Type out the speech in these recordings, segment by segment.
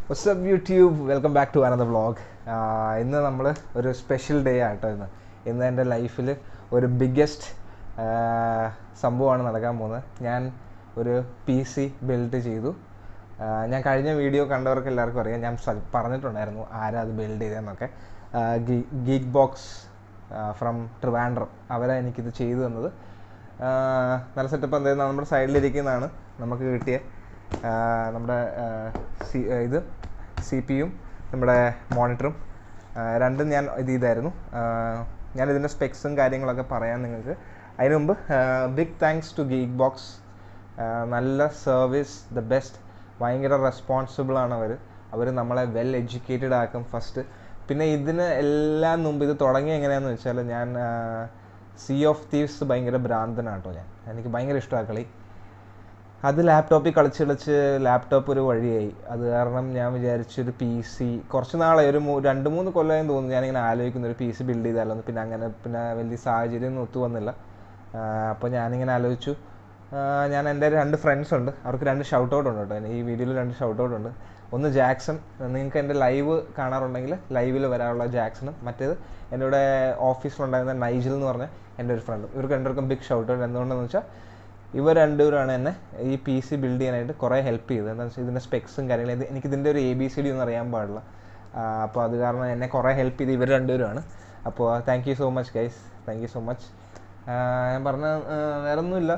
WhatsApp YouTube welcome back to another vlog ഇന്ന് നമ്മൾ ഒരു സ്പെഷ്യൽ ഡേ ആട്ടോ ഇന്ന് ഇന്ന് എൻ്റെ ലൈഫിൽ ഒരു ബിഗ്ഗസ്റ്റ് സംഭവമാണ് നടക്കാൻ പോകുന്നത് ഞാൻ ഒരു പി സി ബിൽഡ് ചെയ്തു ആ, ഞാൻ കഴിഞ്ഞ വീഡിയോ കണ്ടവർക്ക് എല്ലാവർക്കും അറിയാം ഞാൻ സ- പറഞ്ഞിട്ടുണ്ടായിരുന്നു ആരാ അത് ബിൽഡ് ചെയ്തതെന്നൊക്കെ ഗീക്ക് ബോക്സ് ഫ്രം ട്രിവാൻഡ്രം അവരാ എനിക്കിത് ചെയ്തു തന്നത് ആ, നല്ല സെറ്റപ്പ് എന്തായിരുന്നു നമ്മുടെ സൈഡിലിരിക്കുന്നതാണ് നമുക്ക് കിട്ടിയ ആ, നമ്മുടെ ആ, സി ആ, ഇത് സി പിയും നമ്മുടെ മോണിറ്ററും രണ്ടും ഞാൻ ഇത് ചെയ്തായിരുന്നു ആ, ഞാൻ ഇതിൻ്റെ സ്പെക്സും കാര്യങ്ങളൊക്കെ പറയാം നിങ്ങൾക്ക് അതിന് മുമ്പ് big thanks to geek box നല്ല സർവീസ് ദ ബെസ്റ്റ് ഭയങ്കര റെസ്പോൺസിബിൾ ആണ് അവർ അവർ നമ്മളെ വെൽ എഡ്യൂക്കേറ്റഡ് ആക്കും ഫസ്റ്റ് പിന്നെ ഇതിന് എല്ലാം മുമ്പ് ഇത് തുടങ്ങി എങ്ങനെയാണെന്ന് വെച്ചാൽ ഞാൻ സി ഓഫ് തീവ്സ് ഭയങ്കര ഭ്രാന്തനാട്ടോ ഞാൻ എനിക്ക് ഭയങ്കര ഇഷ്ടമാണ് കളി അത് ലാപ്ടോപ്പിൽ കളിച്ച് കളിച്ച് ലാപ്ടോപ്പ് ഒരു വഴിയായി അത് കാരണം ഞാൻ വിചാരിച്ചു ഒരു പി സി കുറച്ച് നാളെ ഒരു മൂ- രണ്ട് മൂന്ന് കൊല്ലമായി തോന്നുന്നു ഞാനിങ്ങനെ ആലോചിക്കുന്നു ഒരു പി സി ബിൽഡ് ചെയ്താലോ എന്ന്. പിന്നെ അങ്ങനെ പിന്നെ വലിയ സാഹചര്യം ഒന്നും ഒത്തു വന്നില്ല അപ്പോൾ ഞാനിങ്ങനെ ആലോചിച്ചു ആ, ഞാൻ എൻ്റെ രണ്ട് ഫ്രണ്ട്സ് ഉണ്ട് അവർക്ക് രണ്ട് ഷൗട്ട് ഔട്ട് ഉണ്ട് കേട്ടോ ഈ വീഡിയോയിൽ രണ്ട് ഷൗട്ട് ഔട്ട് ഉണ്ട് ഒന്ന് ജാക്സൺ നിങ്ങൾക്ക് എൻ്റെ ലൈവ് കാണാറുണ്ടെങ്കിൽ ലൈവിൽ വരാനുള്ള ജാക്സണും മറ്റേത് എൻ്റെ കൂടെ ഓഫീസിലുണ്ടായിരുന്ന നൈജിൽ എന്ന് പറഞ്ഞ എൻ്റെ ഒരു ഫ്രണ്ടും ഇവർക്ക് രണ്ടുപേർക്കും ബിഗ് ഷൗട്ട് ഔട്ട് എന്തുകൊണ്ടെന്ന് വെച്ചാൽ ഇവർ രണ്ടുപേരാണ് എന്നെ ഈ പി സി ബിൽഡ് ചെയ്യാനായിട്ട് കുറേ ഹെൽപ്പ് ചെയ്തത് എന്താണെന്ന് വെച്ചാൽ ഇതിൻ്റെ സ്പെക്സും കാര്യങ്ങളും ഇത് എനിക്ക് ഇതിൻ്റെ ഒരു എ ബി സി ഡി ഒന്നും അറിയാൻ പാടില്ല അപ്പോൾ അത് കാരണം എന്നെ കുറേ ഹെൽപ്പ് ചെയ്ത് ഇവർ രണ്ടുപേരുമാണ് അപ്പോൾ thank you so much guys thank you so much ഞാൻ പറഞ്ഞ വേറെ ഒന്നുമില്ല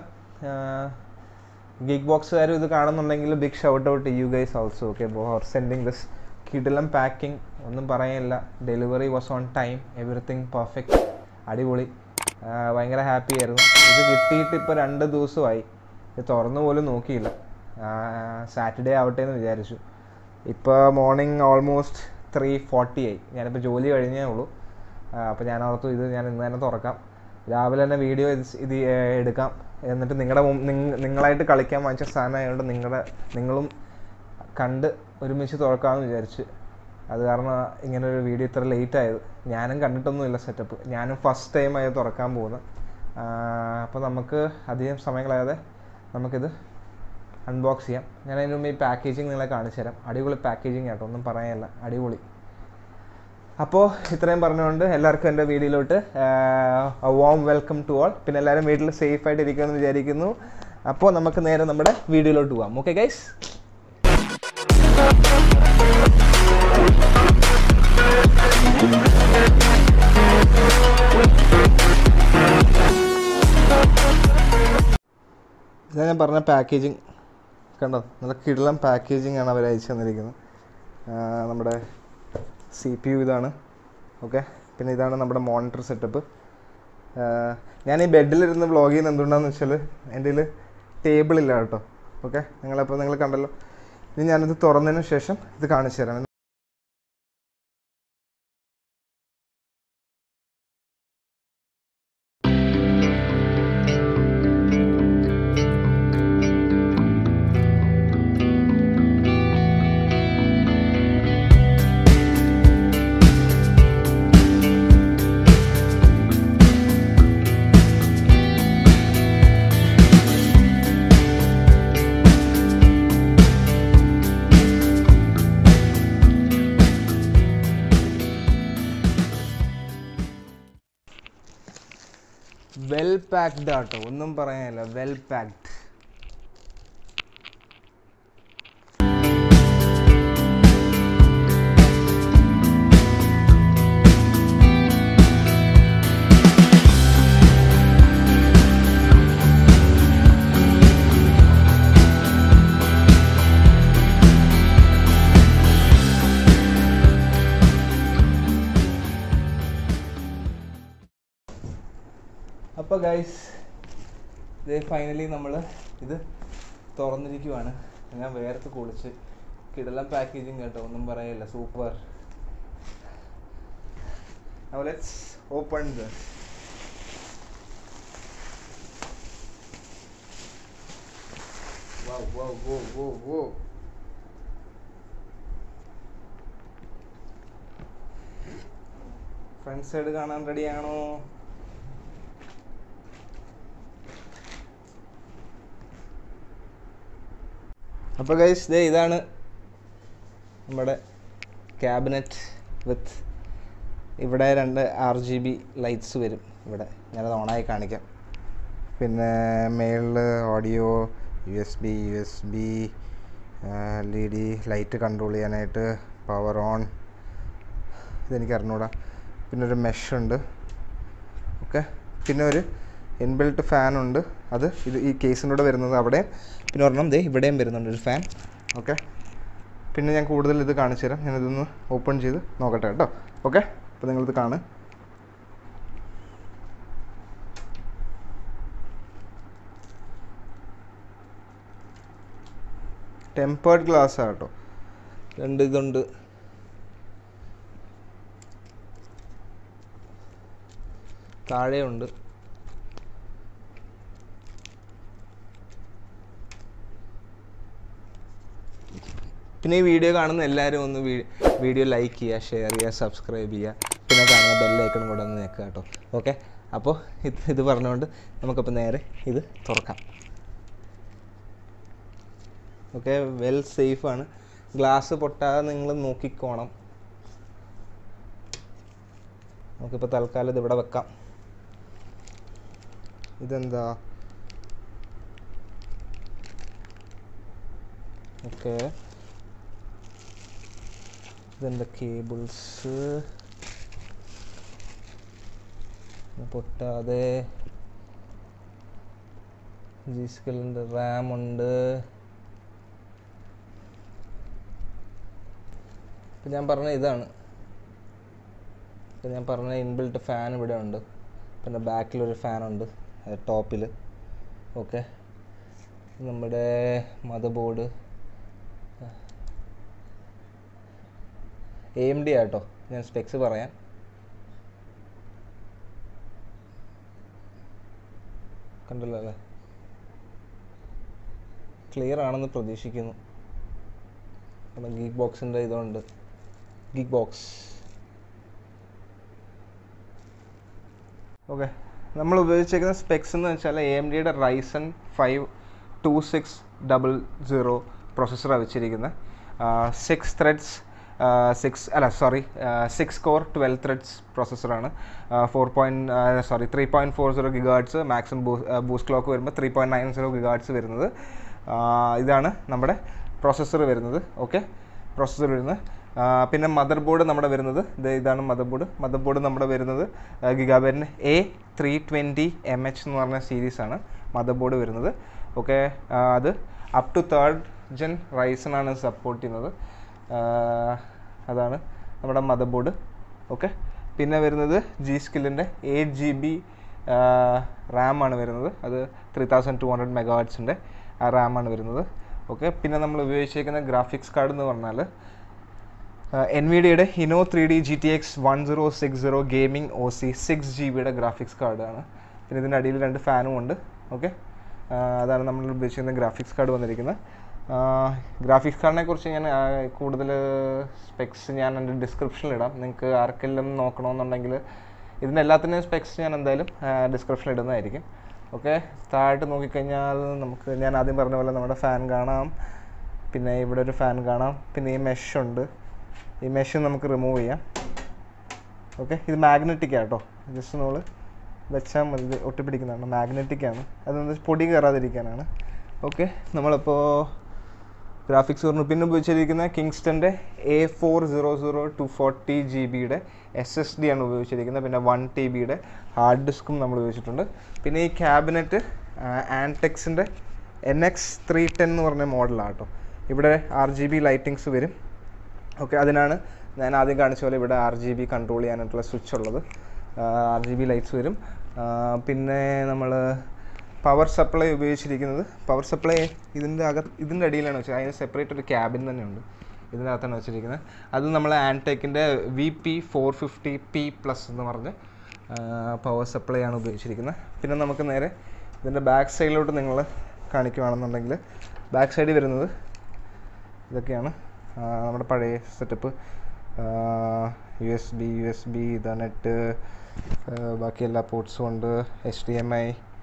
ഗിഗ് ബോക്സുകാരും ഇത് കാണുന്നുണ്ടെങ്കിൽ big shout out you guys also okay for sending this കിടിലം പാക്കിംഗ് ഒന്നും പറയാനില്ല delivery was on time everything perfect അടിപൊളി ആ, ഭയങ്കര ഹാപ്പി ആയിരുന്നു ഇത് കിട്ടിയിട്ട് ഇപ്പോൾ രണ്ട് ദിവസമായി ഇത് തുറന്നു പോലും നോക്കിയില്ല സാറ്റർഡേ ആവട്ടെ എന്ന് വിചാരിച്ചു ഇപ്പോൾ മോർണിംഗ് ഓൾമോസ്റ്റ് ത്രീ ഫോർട്ടി ആയി ഞാനിപ്പോൾ ജോലി കഴിഞ്ഞേ ഉള്ളൂ അപ്പോൾ ഞാൻ ഓർത്തു ഇത് ഞാൻ ഇന്ന് തന്നെ തുറക്കാം രാവിലെ തന്നെ വീഡിയോ ഇത് സ് ഇത് ഏ, എടുക്കാം എന്നിട്ട് നിങ്ങളുടെ നിങ്ങളായിട്ട് കളിക്കാൻ വാങ്ങിച്ച സാധനമായതുകൊണ്ട് നിങ്ങളുടെ നിങ്ങളും കണ്ട് ഒരുമിച്ച് തുറക്കാമെന്ന് വിചാരിച്ച് അത് കാരണം ഇങ്ങനെ ഒരു വീഡിയോ ഇത്ര ലേറ്റ് ആയത് ഞാനും കണ്ടിട്ടൊന്നുമില്ല സെറ്റപ്പ് ഞാനും ഫസ്റ്റ് ടൈം ആയത് തുറക്കാൻ പോകുന്നത് അപ്പോൾ നമുക്ക് അധികം സമയം കളയാതെ നമുക്കിത് അൺബോക്സ് ചെയ്യാം ഞാൻ അതിന് മുമ്പ് ഈ പാക്കേജിങ് നിങ്ങളെ കാണിച്ചു തരാം അടിപൊളി പാക്കേജിങ് ആട്ടോ ഒന്നും പറയാനില്ല അടിപൊളി അപ്പോൾ ഇത്രയും പറഞ്ഞുകൊണ്ട് എല്ലാവർക്കും എൻ്റെ വീഡിയോയിലോട്ട് വോം വെൽക്കം ടു ഓൾ പിന്നെ എല്ലാവരും വീട്ടിൽ സേഫ് ആയിട്ട് ഇരിക്കുമെന്ന് വിചാരിക്കുന്നു അപ്പോൾ നമുക്ക് നേരെ നമ്മുടെ വീഡിയോയിലോട്ട് പോവാം ഓക്കെ ഗൈസ് ഇതാ ഞാൻ പറഞ്ഞ പാക്കേജിങ് കണ്ടോ നല്ല കിടലം പാക്കേജിങ് ആണ് അവർ അയച്ചു തന്നിരിക്കുന്നത് ആ, നമ്മുടെ സി പി യു ഇതാണ് ഓക്കെ പിന്നെ ഇതാണ് നമ്മുടെ മോണിറ്റർ സെറ്റപ്പ് ഞാൻ ഈ ബെഡിലിരുന്ന് വ്ളോഗ് ചെയ്യുന്നത് എന്തുകൊണ്ടാന്ന് വെച്ചാൽ എൻ്റെ കയ്യിൽ ടേബിൾ ഇല്ല കേട്ടോ ഓക്കെ നിങ്ങളപ്പോൾ നിങ്ങൾ കണ്ടല്ലോ ഇനി ഞാനിത് തുറന്നതിന് ശേഷം ഇത് കാണിച്ചു തരാം വെൽ പാക്ഡ് ആട്ടോ ഒന്നും പറയാനില്ല വെൽ പാക്ഡ് അപ്പോൾ ഗൈസ് ഇത് ഫൈനലി നമ്മൾ ഇത് തുറന്നിരിക്കുവാണ് ഞാൻ വേർത്ത് കുളിച്ച് കിടലം പാക്കേജിങ് കേട്ടോ ഒന്നും പറയില്ല super Now let's open this. Wow, wow, wow, wow, wow. Front side കാണാൻ റെഡിയാണോ അപ്പോൾ ഗൈസ് ദേ ഇതാണ് നമ്മുടെ ക്യാബിനറ്റ് വിത്ത് ഇവിടെ രണ്ട് ആർ ജി ബി ലൈറ്റ്സ് വരും ഇവിടെ ഞാനത് ഓണായി കാണിക്കാം പിന്നെ മേളിൽ audio U S B U S B L E D light control ചെയ്യാനായിട്ട് പവർ ഓൺ ഇതെനിക്ക് അറിഞ്ഞൂടാ പിന്നെ ഒരു മെഷ് ഉണ്ട് ഓക്കെ പിന്നെ ഒരു ഇൻബിൽട്ട് ഫാൻ ഉണ്ട് അത് ഇത് ഈ കേസിൻ്റെ കൂടെ വരുന്നത് അവിടെ പിന്നെ ഒരെണ്ണം ദേ ഇവിടെയും വരുന്നുണ്ട് ഒരു ഫാൻ ഓക്കെ പിന്നെ ഞാൻ കൂടുതൽ ഇത് കാണിച്ചു തരാം ഞാനിതൊന്ന് ഓപ്പൺ ചെയ്ത് നോക്കട്ടെ കേട്ടോ ഓക്കെ അപ്പോൾ നിങ്ങളിത് കാണ് ടെമ്പേർഡ് ഗ്ലാസ് കേട്ടോ രണ്ട് ഇതുണ്ട് താഴെയുണ്ട് പിന്നെ ഈ വീഡിയോ കാണുന്ന എല്ലാവരും ഒന്ന് വീഡിയോ ലൈക്ക് ചെയ്യുക ഷെയർ ചെയ്യുക സബ്സ്ക്രൈബ് ചെയ്യുക പിന്നെ കാണുന്ന ബെല്ലൈക്കണും കൂടെ ഒന്ന് നിൽക്കുക കേട്ടോ ഓക്കെ അപ്പോൾ ഇത് ഇത് പറഞ്ഞുകൊണ്ട് നമുക്കപ്പോൾ നേരെ ഇത് തുറക്കാം ഓക്കെ വെൽ സേഫാണ് ഗ്ലാസ് പൊട്ടാതെ നിങ്ങൾ നോക്കിക്കോണം നമുക്കിപ്പോൾ തൽക്കാലം ഇത് ഇവിടെ വെക്കാം ഇതെന്താ ഓക്കെ ഇതെന്താ കേബിൾസ് പൊട്ടാതെ ജി സ്കെല്ലുണ്ട് റാം ഉണ്ട് ഇപ്പം ഞാൻ പറഞ്ഞ ഇതാണ് ഇപ്പം ഞാൻ പറഞ്ഞ ഇൻബിൽട്ട് ഫാൻ ഇവിടെ ഉണ്ട് പിന്നെ ബാക്കിലൊരു ഫാനുണ്ട് ടോപ്പിൽ ഓക്കെ നമ്മുടെ mother board A M D ആട്ടോ ഞാൻ സ്പെക്സ് പറയാം കണ്ടല്ലോ അല്ലേ ക്ലിയർ ആണെന്ന് പ്രതീക്ഷിക്കുന്നു നമ്മുടെ ഗീക്ക് ബോക്സിൻ്റെ ഇതുണ്ട് ഗീക്ക് ബോക്സ് ഓക്കെ നമ്മൾ ഉപയോഗിച്ചേക്കുന്ന സ്പെക്സ് എന്ന് വെച്ചാൽ എ എം ഡിയുടെ Ryzen five two six double zero പ്രൊസസ്സറാണ് വെച്ചിരിക്കുന്നത് സിക്സ് ത്രെഡ്സ് സിക്സ് അല്ല sorry six core twelve threads പ്രോസസ്സറാണ് four point sorry three point four zero gigahertz maximum boost clock വരുമ്പോൾ three point nine zero gigahertz വരുന്നത് ഇതാണ് നമ്മുടെ processor വരുന്നത് okay processor വരുന്നത് പിന്നെ മദർ ബോർഡ് നമ്മുടെ വരുന്നത് ഇത് ഇതാണ് മദർ ബോർഡ് മദർ ബോർഡ് നമ്മുടെ വരുന്നത് ഗിഗാബെറ്റിന് A three twenty M H എന്ന് പറഞ്ഞ സീരീസാണ് മദർ ബോർഡ് വരുന്നത് ഓക്കെ അത് അപ് ടു തേർഡ് ജെൻ റൈസണാണ് സപ്പോർട്ട് ചെയ്യുന്നത് അതാണ് നമ്മുടെ മദർ ബോർഡ് ഓക്കെ പിന്നെ വരുന്നത് ജി സ്കില്ലിൻ്റെ എയ്റ്റ് ജി ബി റാമാണ് വരുന്നത് അത് ത്രീ തൗസൻഡ് ടു ഹൺഡ്രഡ് മെഗാവാട്ട്സിൻ്റെ ആ റാമാണ് വരുന്നത് ഓക്കെ പിന്നെ നമ്മൾ ഉപയോഗിച്ചിരിക്കുന്ന ഗ്രാഫിക്സ് കാർഡ് എന്ന് പറഞ്ഞാൽ എൻ വി ഡിയുടെ Inno three D G T X one zero six zero gaming O C six G ബിയുടെ ഗ്രാഫിക്സ് കാർഡാണ് പിന്നെ ഇതിൻ്റെ അടിയിൽ രണ്ട് ഫാനും ഉണ്ട് ഓക്കെ അതാണ് നമ്മൾ ഉപയോഗിച്ചിരുന്ന ഗ്രാഫിക്സ് കാർഡ് വന്നിരിക്കുന്നത് ഗ്രാഫിക്സ് കാർഡിനെ കുറിച്ച് ഞാൻ കൂടുതൽ സ്പെക്സ് ഞാൻ എൻ്റെ ഡിസ്ക്രിപ്ഷനിൽ ഇടാം നിങ്ങൾക്ക് ആർക്കെല്ലാം നോക്കണമെന്നുണ്ടെങ്കിൽ ഇതിൻ്റെ എല്ലാത്തിൻ്റെയും സ്പെക്സ് ഞാൻ എന്തായാലും ഡിസ്ക്രിപ്ഷനിൽ ഇടുന്നതായിരിക്കും ഓക്കെ താഴോട്ട് നോക്കിക്കഴിഞ്ഞാൽ നമുക്ക് ഞാൻ ആദ്യം പറഞ്ഞ പോലെ നമ്മുടെ ഫാൻ കാണാം പിന്നെ ഇവിടെ ഒരു ഫാൻ കാണാം പിന്നെ ഈ മെഷ് ഉണ്ട് ഈ മെഷ് നമുക്ക് റിമൂവ് ചെയ്യാം ഓക്കെ ഇത് മാഗ്നറ്റിക് കേട്ടോ ജസ്റ്റ് നമ്മൾ വെച്ചാൽ മതി ഇത് ഒട്ടിപ്പിടിക്കുന്നതാണ് മാഗ്നറ്റിക് ആണ് അതെന്താ പൊടി കയറാതിരിക്കാനാണ് ഓക്കെ നമ്മളിപ്പോൾ ഗ്രാഫിക്സ് പറഞ്ഞു പിന്നെ ഉപയോഗിച്ചിരിക്കുന്ന കിങ്സ്റ്റൻ്റെ A four zero zero two forty G ബിയുടെ എസ് എസ് ഡി ആണ് ഉപയോഗിച്ചിരിക്കുന്നത് പിന്നെ വൺ ടി ബിയുടെ ഹാർഡ് ഡിസ്കും നമ്മൾ ഉപയോഗിച്ചിട്ടുണ്ട് പിന്നെ ഈ ക്യാബിനറ്റ് ആൻടെക്സിൻ്റെ എൻ എക്സ് ത്രീ ടെൻ എന്ന് പറഞ്ഞ മോഡലാണ് കേട്ടോ ഇവിടെ ആർ ജി ബി ലൈറ്റിങ്സ് വരും ഓക്കെ അതിനാണ് ഞാൻ ആദ്യം കാണിച്ച പോലെ ഇവിടെ ആർ ജി ബി കൺട്രോൾ ചെയ്യാനായിട്ടുള്ള സ്വിച്ച് ഉള്ളത് ആർ ജി ബി ലൈറ്റ്സ് വരും പിന്നെ നമ്മൾ പവർ സപ്ലൈ ഉപയോഗിച്ചിരിക്കുന്നത് പവർ സപ്ലൈ ഇതിൻ്റെ അകത്ത് ഇതിൻ്റെ അടിയിലാണ് വെച്ചത് അതിന് സെപ്പറേറ്റ് ഒരു ക്യാബിൻ തന്നെയുണ്ട് ഇതിൻ്റെ അകത്താണ് വെച്ചിരിക്കുന്നത് അത് നമ്മൾ ആൻടെക്കിൻ്റെ V P four fifty P plus എന്ന് പറഞ്ഞ് പവർ സപ്ലൈ ആണ് ഉപയോഗിച്ചിരിക്കുന്നത് പിന്നെ നമുക്ക് നേരെ ഇതിൻ്റെ ബാക്ക് സൈഡിലോട്ട് നിങ്ങൾ കാണിക്കുകയാണെന്നുണ്ടെങ്കിൽ ബാക്ക് സൈഡിൽ വരുന്നത് ഇതൊക്കെയാണ് നമ്മുടെ പഴയ setup U S B U S B ethernet ബാക്കി എല്ലാ പോർട്സും ഉണ്ട് H D M I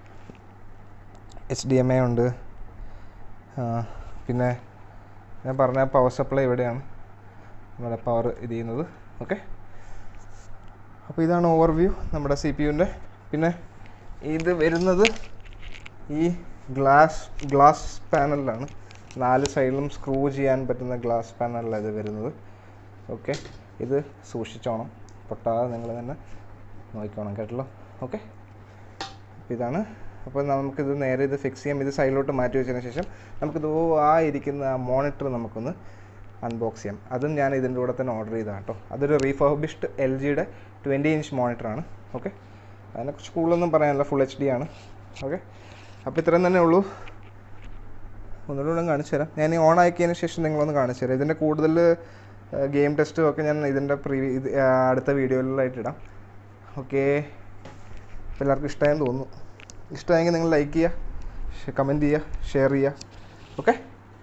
H D M I ഉണ്ട് പിന്നെ ഞാൻ പറഞ്ഞ പവർ സപ്ലൈ ഇവിടെയാണ് നമ്മുടെ പവർ ഇത് ചെയ്യുന്നത് ഓക്കെ അപ്പോൾ ഇതാണ് ഓവർവ്യൂ നമ്മുടെ സി പി യുവിൻ്റെ പിന്നെ ഇത് വരുന്നത് ഈ ഗ്ലാസ് ഗ്ലാസ് പാനലിലാണ് നാല് സൈഡിലും സ്ക്രൂ ചെയ്യാൻ പറ്റുന്ന ഗ്ലാസ് പാനലിലാണ് ഇത് വരുന്നത് ഓക്കെ ഇത് സൂക്ഷിച്ചോണം പൊട്ടാതെ നിങ്ങൾ തന്നെ നോക്കിക്കോണം കേട്ടല്ലോ ഓക്കെ ഇതാണ് അപ്പോൾ നമുക്കിത് നേരെ ഇത് ഫിക്സ് ചെയ്യാം ഇത് സൈഡിലോട്ട് മാറ്റി വെച്ചതിന് ശേഷം നമുക്കിത് ആ ഇരിക്കുന്ന ആ മോണിറ്റർ നമുക്കൊന്ന് അൺബോക്സ് ചെയ്യാം അതും ഞാൻ ഇതിൻ്റെ കൂടെ തന്നെ ഓർഡർ ചെയ്തതാണ് കേട്ടോ അതൊരു റീഫർബിഷ്ഡ് എൽ ജിയുടെ ട്വൻറ്റി ഇഞ്ച് മോണിറ്ററാണ് ഓക്കെ അതിനെക്കുറിച്ച് കൂടുതലൊന്നും പറയാനില്ല ഫുൾ എച്ച് ഡി ആണ് ഓക്കെ അപ്പോൾ ഇത്രയും തന്നെ ഉള്ളൂ ഒന്നുകൂടെ ഞാൻ കാണിച്ചു തരാം ഞാൻ ഈ ഓൺ ആക്കിയതിന് ശേഷം നിങ്ങളൊന്ന് കാണിച്ചു തരാം ഇതിൻ്റെ കൂടുതൽ ഗെയിം ടെസ്റ്റും ഒക്കെ ഞാൻ ഇതിൻ്റെ പ്രീവി ഇത് ആ, അടുത്ത വീഡിയോയിലായിട്ട് ഇടാം ഓക്കെ അപ്പോൾ എല്ലാവർക്കും ഇഷ്ടമായെന്ന് തോന്നുന്നു ഇഷ്ടമായെങ്കിൽ നിങ്ങൾ ലൈക്ക് ചെയ്യുക കമൻറ്റ് ചെയ്യുക ഷെയർ ചെയ്യുക ഓക്കെ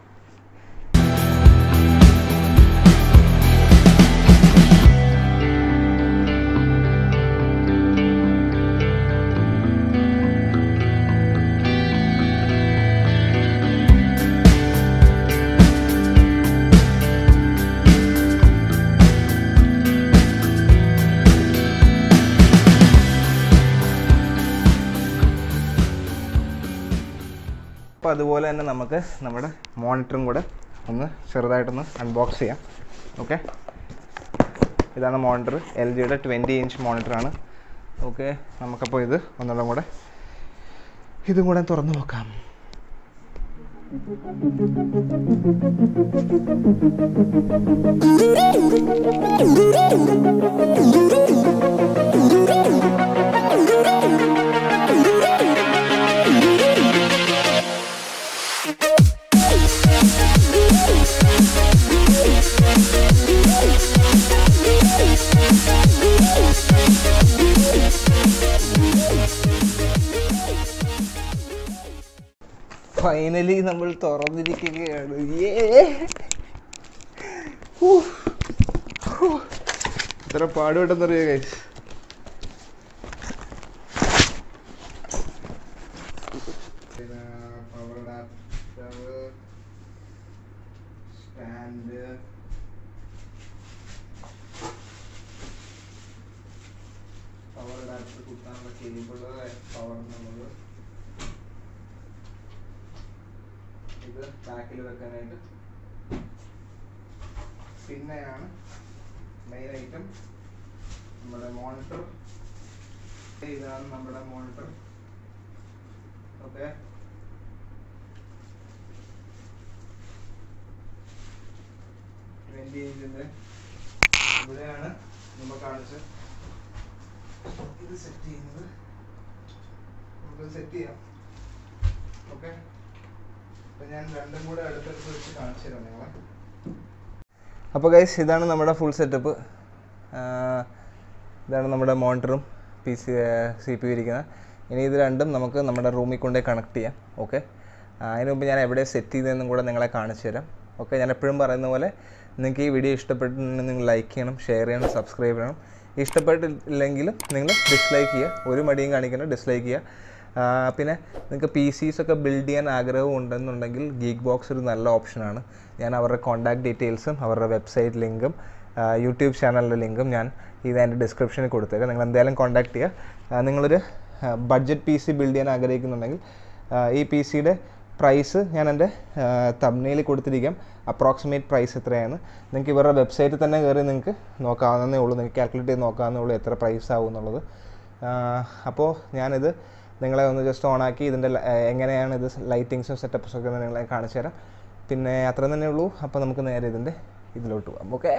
അപ്പോൾ അതുപോലെ തന്നെ നമുക്ക് നമ്മുടെ മോണിറ്ററും കൂടെ ഒന്ന് ചെറുതായിട്ടൊന്ന് അൺബോക്സ് ചെയ്യാം ഓക്കെ ഇതാണ് മോണിറ്റർ എൽ ജിയുടെ ട്വൻറ്റി ഇഞ്ച് മോണിറ്ററാണ് ഓക്കെ നമുക്കപ്പോൾ ഇത് ഒന്നുകൂടെ കൂടെ ഇതും കൂടെ തുറന്നു നോക്കാം ഫൈനലി നമ്മൾ തുറന്നിരിക്കുകയാണ് ഏ ഇത്ര പാടുപെട്ടെന്നറിയോ guys power adapter stand power adapter കുത്താനുള്ള കേബിൾ പവർ എന്നുള്ളത് ഇത് ബാക്കിൽ വെക്കാനായിട്ട് പിന്നെയാണ് മെയിൻ ഐറ്റം നമ്മുടെ മോണിറ്റർ ഇതാണ് നമ്മുടെ മോണിറ്റർ ഓക്കെ ട്വൻറ്റി ഇഞ്ചിൻ്റെ ഇവിടെയാണ് നമ്മൾ കാണിച്ച് ഇത് സെറ്റ് ചെയ്യുന്നത് നമുക്ക് സെറ്റ് ചെയ്യാം ഓക്കെ അപ്പോൾ ഞാൻ രണ്ടും കൂടെ അടുത്തടുത്ത് വെച്ച് കാണിച്ചു തരാം നിങ്ങളെ അപ്പോൾ ഗൈസ് ഇതാണ് നമ്മുടെ ഫുൾ സെറ്റപ്പ് ഇതാണ് നമ്മുടെ മോണിറ്ററും പി സി സി പി ഇരിക്കുന്നത് ഇനി ഇത് രണ്ടും നമുക്ക് നമ്മുടെ റൂമിൽ കൊണ്ടുപോയി കണക്ട് ചെയ്യാം ഓക്കെ അതിന് മുമ്പ് ഞാൻ എവിടെ സെറ്റ് ചെയ്തതെന്നും കൂടെ നിങ്ങളെ കാണിച്ചു തരാം ഓക്കെ ഞാൻ എപ്പോഴും പറയുന്ന പോലെ നിങ്ങൾക്ക് ഈ വീഡിയോ ഇഷ്ടപ്പെട്ടിട്ടുണ്ടെങ്കിൽ നിങ്ങൾ ലൈക്ക് ചെയ്യണം ഷെയർ ചെയ്യണം സബ്സ്ക്രൈബ് ചെയ്യണം ഇഷ്ടപ്പെട്ടില്ലെങ്കിലും നിങ്ങൾ ഡിസ്ലൈക്ക് ചെയ്യുക ഒരു മടിയും കാണിക്കണം ഡിസ്ലൈക്ക് ചെയ്യുക ആ, പിന്നെ നിങ്ങൾക്ക് പി സീസ് ഒക്കെ ബിൽഡ് ചെയ്യാൻ ആഗ്രഹം ഉണ്ടെന്നുണ്ടെങ്കിൽ ഗീക്ക് ബോക്സ് ഒരു നല്ല ഓപ്ഷനാണ് ഞാൻ അവരുടെ കോൺടാക്ട് ഡീറ്റെയിൽസും അവരുടെ വെബ്സൈറ്റ് ലിങ്കും യൂട്യൂബ് ചാനലിൻ്റെ ലിങ്കും ഞാൻ ഇത് എൻ്റെ ഡിസ്ക്രിപ്ഷനിൽ കൊടുത്തേക്കാം നിങ്ങൾ എന്തായാലും കോൺടാക്ട് ചെയ്യുക ആ, നിങ്ങളൊരു ബഡ്ജറ്റ് പി സി ബിൽഡ് ചെയ്യാൻ ആഗ്രഹിക്കുന്നുണ്ടെങ്കിൽ ആ, ഈ പി സിയുടെ പ്രൈസ് ഞാൻ എൻ്റെ തമ്നയിൽ കൊടുത്തിരിക്കാം അപ്രോക്സിമേറ്റ് പ്രൈസ് എത്രയാണ് നിങ്ങൾക്ക് ഇവരുടെ വെബ്സൈറ്റിൽ തന്നെ കയറി നിങ്ങൾക്ക് നോക്കാവുന്നതേ ഉള്ളൂ നിങ്ങൾക്ക് കാൽക്കുലേറ്റ് ചെയ്ത് നോക്കാവുന്നേ ഉള്ളൂ എത്ര പ്രൈസ് ആവും എന്നുള്ളത് അപ്പോൾ ഞാനിത് നിങ്ങളെ ഒന്ന് ജസ്റ്റ് ഓണാക്കി ഇതിൻ്റെ ല- ഏർ എങ്ങനെയാണ് ഇത് ലൈറ്റിങ്സും സെറ്റപ്സും ഒക്കെ നിങ്ങളെ കാണിച്ചു തരാം പിന്നെ അത്ര തന്നെ ഉള്ളൂ അപ്പോൾ നമുക്ക് നേരെ ഇതിൻ്റെ ഇതിലോട്ട് പോകാം ഓക്കെ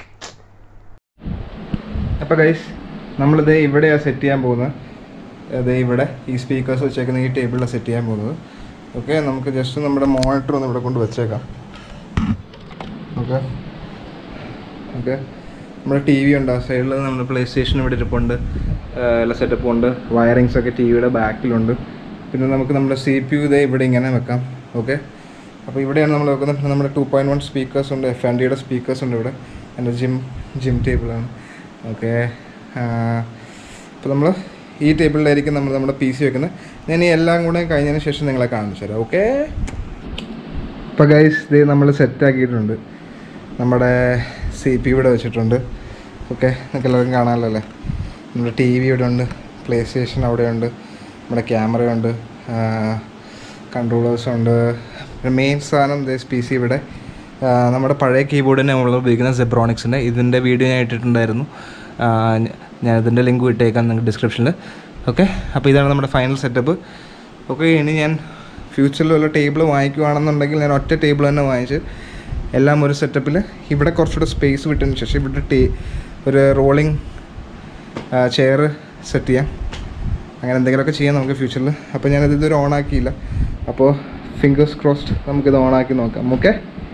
അപ്പോൾ ഗൈസ് നമ്മളിത് ഇവിടെയാണ് സെറ്റ് ചെയ്യാൻ പോകുന്നത് അത് ഇവിടെ ഈ സ്പീക്കേഴ്സ് വെച്ചേക്കുന്ന ഈ ടേബിളിലാണ് സെറ്റ് ചെയ്യാൻ പോകുന്നത് ഓക്കെ നമുക്ക് ജസ്റ്റ് നമ്മുടെ മോണിറ്റർ ഒന്ന് ഇവിടെ കൊണ്ട് വെച്ചേക്കാം ഓക്കെ ഓക്കെ നമ്മുടെ ടി വി ഉണ്ട് ആ സൈഡിൽ നമ്മുടെ പ്ലേ സ്റ്റേഷൻ ഇവിടെ ഇരിപ്പുണ്ട് ഏഹ് എല്ലാ സെറ്റപ്പും ഉണ്ട് വയറിങ്സ് ഒക്കെ ടി വിയുടെ ബാക്കിലുണ്ട് പിന്നെ നമുക്ക് നമ്മുടെ സി പി യു ഇതേ ഇവിടെ ഇങ്ങനെ വെക്കാം ഓക്കെ അപ്പോൾ ഇവിടെയാണ് നമ്മൾ വെക്കുന്നത് പിന്നെ നമ്മുടെ ടു പോയിൻറ്റ് വൺ സ്പീക്കേഴ്സ് ഉണ്ട് എഫ് ആൻഡ് ഡിയുടെ സ്പീക്കേഴ്സ് ഉണ്ട് ഇവിടെ എൻ്റെ ജിം ജിം ടേബിളാണ് ഓക്കെ അപ്പോൾ നമ്മൾ ഈ ടേബിളിലായിരിക്കും നമ്മൾ നമ്മുടെ പി സി വെക്കുന്നത് ഞാൻ ഈ എല്ലാം കൂടെ കഴിഞ്ഞതിന് ശേഷം നിങ്ങളെ കാണിച്ചു തരാം ഓക്കെ ഇപ്പോൾ ഗൈസ് ഇത് നമ്മൾ സെറ്റ് ആക്കിയിട്ടുണ്ട് നമ്മുടെ സി സി പി ഇവിടെ വെച്ചിട്ടുണ്ട് ഓക്കെ നിങ്ങൾക്ക് എല്ലാവർക്കും കാണാമല്ലോ അല്ലേ നമ്മുടെ ടി വി ഇവിടെ ഉണ്ട് പ്ലേ സ്റ്റേഷൻ അവിടെയുണ്ട് നമ്മുടെ ക്യാമറയുണ്ട് കൺട്രോളേഴ്സ് ഉണ്ട് മെയിൻ സാധനം ദിസ് പി സി ഇവിടെ ആ, നമ്മുടെ പഴയ കീബോർഡ് തന്നെ നമ്മൾ ഉപയോഗിക്കുന്ന സെബ്രോണിക്സിൻ്റെ ഇതിൻ്റെ വീഡിയോ ഞാൻ ഇട്ടിട്ടുണ്ടായിരുന്നു ആ, ഞ- ഞാൻ ഇതിൻ്റെ ലിങ്ക് ഇട്ടേക്കാം നിങ്ങൾക്ക് ഡിസ്ക്രിപ്ഷനിൽ ഓക്കെ അപ്പോൾ ഇതാണ് നമ്മുടെ ഫൈനൽ സെറ്റപ്പ് ഓക്കെ ഇനി ഞാൻ ഫ്യൂച്ചറിൽ വല്ല ടേബിൾ വാങ്ങിക്കുവാണെന്നുണ്ടെങ്കിൽ ഞാൻ ഒറ്റ ടേബിൾ തന്നെ വാങ്ങിച്ച് എല്ലാം ഒരു സെറ്റപ്പിൽ ഇവിടെ കുറച്ചുകൂടെ സ്പേസ് വിട്ടതിന് ശേഷം ഇവിടെ ടേ ഒരു റോളിംഗ് ചെയർ സെറ്റ് ചെയ്യാം അങ്ങനെ എന്തെങ്കിലുമൊക്കെ ചെയ്യാം നമുക്ക് ഫ്യൂച്ചറിൽ അപ്പോൾ ഞാനത് ഇതുവരെ ഓൺ ആക്കിയില്ല അപ്പോൾ ഫിംഗേഴ്സ് ക്രോസ്ഡ് നമുക്കിത് ഓൺ ആക്കി നോക്കാം ഓക്കെ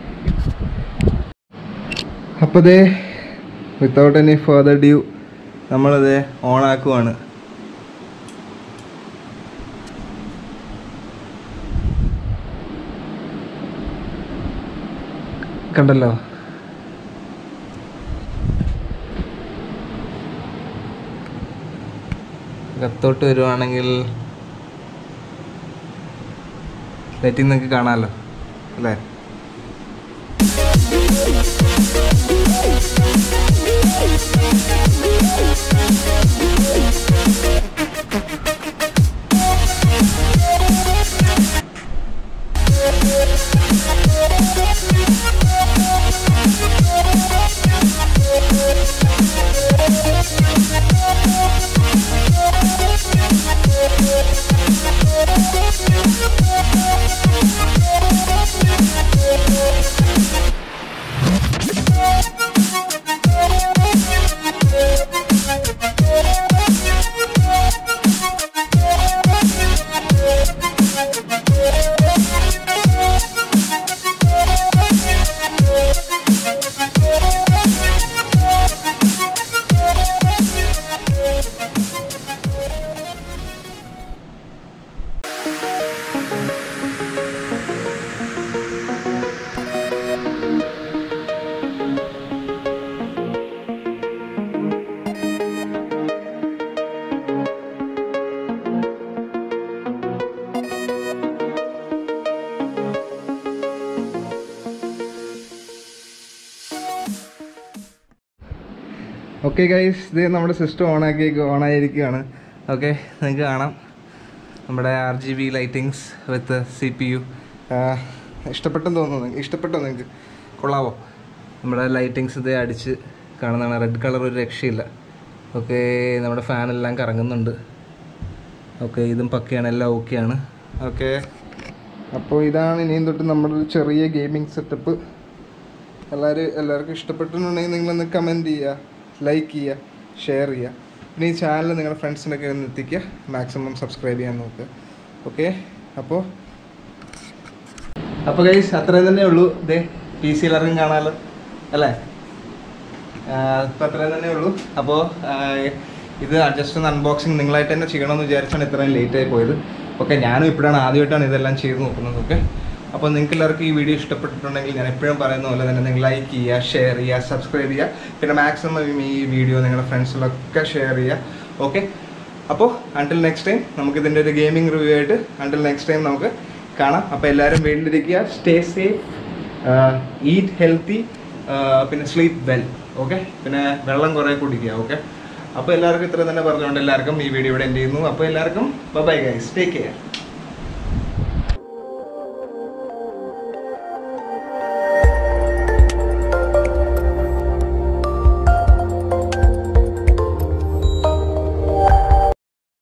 അപ്പോൾ ദേ വിത്തൗട്ട് എനി ഫർദർ ഡ്യൂ നമ്മളത് ഓൺ ആക്കുവാണ് കണ്ടല്ലോ അകത്തോട്ട് വരുവാണെങ്കിൽ ലൈറ്റിംഗ് നിങ്ങൾക്ക് കാണാമല്ലോ അല്ലേ ഓക്കെ ഗൈസ് ഇത് നമ്മുടെ സിസ്റ്റം ഓൺ ആക്കി ഓൺ ആയിരിക്കുകയാണ് ഓക്കെ നിങ്ങൾക്ക് കാണാം നമ്മുടെ R G B lightings with C P U ഇഷ്ടപ്പെട്ടെന്ന് തോന്നുന്നു നിങ്ങൾക്ക് ഇഷ്ടപ്പെട്ടോ നിങ്ങൾക്ക് കൊള്ളാവോ നമ്മുടെ ലൈറ്റിങ്സ് ഇത് അടിച്ച് കാണുന്നതാണ് റെഡ് കളർ ഒരു രക്ഷയില്ല ഓക്കെ നമ്മുടെ ഫാനെല്ലാം കറങ്ങുന്നുണ്ട് ഓക്കെ ഇതും പക്കയാണ് എല്ലാം ഓക്കെയാണ് ഓക്കെ അപ്പോൾ ഇതാണ് ഇനിയും തൊട്ട് നമ്മുടെ ഒരു ചെറിയ ഗെയിമിംഗ് സെറ്റപ്പ് എല്ലാവരും എല്ലാവർക്കും ഇഷ്ടപ്പെട്ടിട്ടുണ്ടെങ്കിൽ നിങ്ങളൊന്ന് കമൻറ്റ് ചെയ്യുക ലൈക്ക് ചെയ്യുക ഷെയർ ചെയ്യുക പിന്നെ ഈ ചാനൽ നിങ്ങളുടെ ഫ്രണ്ട്സിനൊക്കെ ഒന്ന് എത്തിക്കുക മാക്സിമം സബ്സ്ക്രൈബ് ചെയ്യാൻ നോക്കുക ഓക്കെ അപ്പോൾ അപ്പോൾ ഗൈസ് അത്രയും തന്നെ ഉള്ളൂ ഇതേ പി സി എല്ലാവർക്കും കാണാമല്ലോ അല്ലേ അപ്പോൾ അത്രയും തന്നെ ഉള്ളൂ അപ്പോൾ ഇത് ജസ്റ്റ് ഒന്ന് അൺബോക്സിങ് നിങ്ങളായിട്ട് തന്നെ ചെയ്യണമെന്ന് വിചാരിച്ചാണ് ഇത്രയും ലേറ്റ് ആയി പോയത് ഓക്കെ ഞാനും ഇപ്പോഴാണ് ആദ്യമായിട്ടാണ് ഇതെല്ലാം ചെയ്ത് നോക്കുന്നത് ഓക്കെ അപ്പോൾ നിങ്ങൾക്ക് എല്ലാവർക്കും ഈ വീഡിയോ ഇഷ്ടപ്പെട്ടിട്ടുണ്ടെങ്കിൽ ഞാൻ എപ്പോഴും പറയുന്ന പോലെ തന്നെ നിങ്ങൾ ലൈക്ക് ചെയ്യുക ഷെയർ ചെയ്യുക സബ്സ്ക്രൈബ് ചെയ്യുക പിന്നെ മാക്സിമം ഈ വീഡിയോ നിങ്ങളുടെ ഫ്രണ്ട്സിലൊക്കെ ഷെയർ ചെയ്യുക ഓക്കെ അപ്പോൾ അണ്ടിൽ നെക്സ്റ്റ് ടൈം നമുക്ക് ഇതിൻ്റെ ഒരു ഗെയിമിംഗ് റിവ്യൂ ആയിട്ട് അണ്ടിൽ നെക്സ്റ്റ് ടൈം നമുക്ക് കാണാം അപ്പോൾ എല്ലാവരും വീട്ടിലിരിക്കുക സ്റ്റേ സേഫ് ഈറ്റ് ഹെൽത്തി പിന്നെ സ്ലീപ്പ് വെൽ ഓക്കെ പിന്നെ വെള്ളം കുറേ കുടിക്കുക ഓക്കെ അപ്പോൾ എല്ലാവർക്കും ഇത്ര തന്നെ പറഞ്ഞുകൊണ്ട് എല്ലാവർക്കും ഈ വീഡിയോ ഇവിടെ എൻഡ് ചെയ്യുന്നു അപ്പോൾ എല്ലാവർക്കും ബൈ ഗൈസ് ടേക്ക് കെയർ